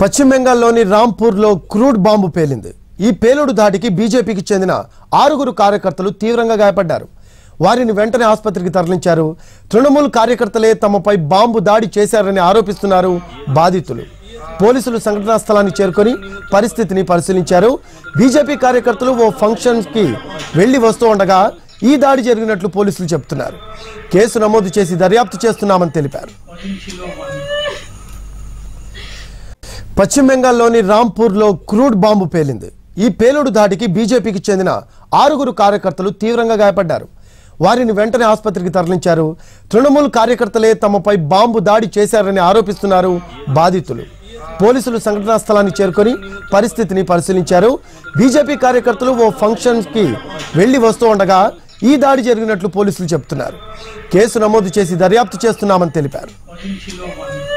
పశ్చిమ బెంగాల్లోని రాంపూర్లో crude bomb పేలింది ఈ పేలుడు దాడికి బీజేపీకి చెందిన ఆరుగురు కార్యకర్తలు తీవ్రంగా గాయపడ్డారు వారిని వెంటనే ఆసుపత్రికి తరలించారు తృణమూల్ కార్యకర్తలే తమపై బాంబు దాడి చేశారని ఆరోపిస్తున్నారు బాధితులు పోలీసులు సంఘటనా స్థలాన్ని చేరుకొని పరిస్థితిని పరిశీలించారు బీజేపీ కార్యకర్తలు ఓ ఫంక్షన్ కి వెళ్లి వస్తూ ఉండగా ఈ దాడి జరిగినట్లు పోలీసులు చెబుతున్నారు కేసు నమోదు చేసి దర్యాప్తు చేస్తున్నామని తెలిపారు పశ్చిమ బెంగాల్లోని రాంపూర్లో క్రూడ్ బాంబు పేలింది ఈ పేలుడు దాడికి బీజేపీకి చెందిన ఆరుగురు కార్యకర్తలు తీవ్రంగా గాయపడ్డారు వారిని వెంటనే ఆసుపత్రికి తరలించారు తృణమూల్ కార్యకర్తలే తమపై బాంబు దాడి చేశారని ఆరోపిస్తున్నారు బాధితులు పోలీసులు సంఘటనా స్థలాన్ని చేరుకొని పరిస్థితిని పరిశీలించారు బీజేపీ కార్యకర్తలు ఓ ఫంక్షన్ కి వెళ్లి వస్తూ ఉండగా ఈ దాడి జరిగినట్లు పోలీసులు చెబుతున్నారు కేసు నమోదు చేసి దర్యాప్తు చేస్తున్నామని తెలిపారు